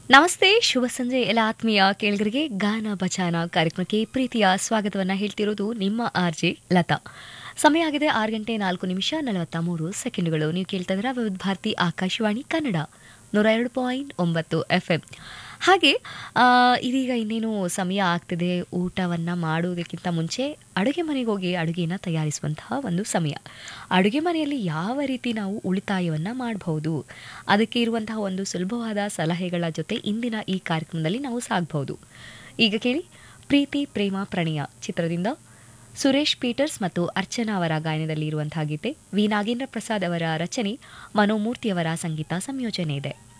ನಮಸ್ತೆ ಶುಭ ಸಂಜೆ ಎಲ್ಲ ಆತ್ಮೀಯ ಕೇಳಿಗರಿಗೆ ಗಾನ ಬಚಾನ ಕಾರ್ಯಕ್ರಮಕ್ಕೆ ಪ್ರೀತಿಯ ಸ್ವಾಗತವನ್ನ ಹೇಳ್ತಿರೋದು ನಿಮ್ಮ ಆರ್ಜೆ ಲತಾ ಸಮಯ ಆಗಿದೆ ಆರು ಗಂಟೆ ನಾಲ್ಕು ನಿಮಿಷ ನಲವತ್ತ ಮೂರು ಸೆಕೆಂಡ್ಗಳು ನೀವು ಕೇಳ್ತಾ ಇದ್ದೀರಾ ವಿವಿಧ ಭಾರತಿ ಆಕಾಶವಾಣಿ ಕನ್ನಡ ನೂರ ಎರಡು ಪಾಯಿಂಟ್ ಒಂಬತ್ತು ಎಫ್ ಎಂ ಹಾಗೆ ಆ, ಇದೀಗ ಇನ್ನೇನು ಸಮಯ ಆಗ್ತಿದೆ ಊಟವನ್ನು ಮಾಡುವುದಕ್ಕಿಂತ ಮುಂಚೆ ಅಡುಗೆ ಮನೆಗೆ ಹೋಗಿ ಅಡುಗೆಯನ್ನು ತಯಾರಿಸುವಂತಹ ಒಂದು ಸಮಯ ಅಡುಗೆ ಮನೆಯಲ್ಲಿ ಯಾವ ರೀತಿ ನಾವು ಉಳಿತಾಯವನ್ನು ಮಾಡಬಹುದು ಅದಕ್ಕೆ ಇರುವಂತಹ ಒಂದು ಸುಲಭವಾದ ಸಲಹೆಗಳ ಜೊತೆ ಇಂದಿನ ಈ ಕಾರ್ಯಕ್ರಮದಲ್ಲಿ ನಾವು ಸಾಗಬಹುದು ಈಗ ಕೇಳಿ ಪ್ರೀತಿ ಪ್ರೇಮ ಪ್ರಣಯ ಚಿತ್ರದಿಂದ ಸುರೇಶ್ ಪೀಟರ್ಸ್ ಮತ್ತು ಅರ್ಚನಾ ಅವರ ಗಾಯನದಲ್ಲಿ ಇರುವಂತಹ ಗೀತೆ ವಿ ನಾಗೇಂದ್ರ ಪ್ರಸಾದ್ ಅವರ ರಚನೆ ಮನೋಮೂರ್ತಿಯವರ ಸಂಗೀತ ಸಂಯೋಜನೆ ಇದೆ